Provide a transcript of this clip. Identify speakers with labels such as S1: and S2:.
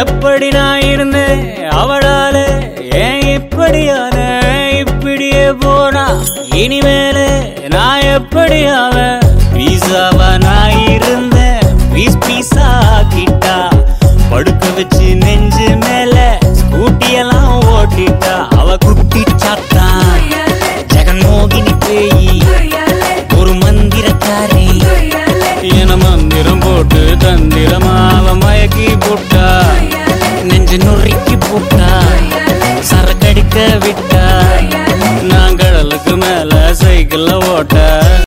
S1: எப்படி நான் இருந்தேன் அவளால ஏன் இப்படியான இப்படியே போனா இனிமேல நான் எப்படி அவன் பீஸாவா நான் இருந்தேன் பீஸ் பீஸா கிட்டா படுக்க வச்சு நெஞ்சு மேல ஸ்கூட்டி எல்லாம் ஓட்டிட்டா அவ குட்டி சாத்தா ஜெகன்மோகினி பேயி ஒரு மந்திரக்காரி என மந்திரம் போட்டு தந்திரமா அவ மயக்கி போட்டா நெஞ்சு நொறுக்கி போட்டா சரக்கடிக்க விட்டா நான் கடலுக்கு மேல சைக்கிள்ல ஓட்ட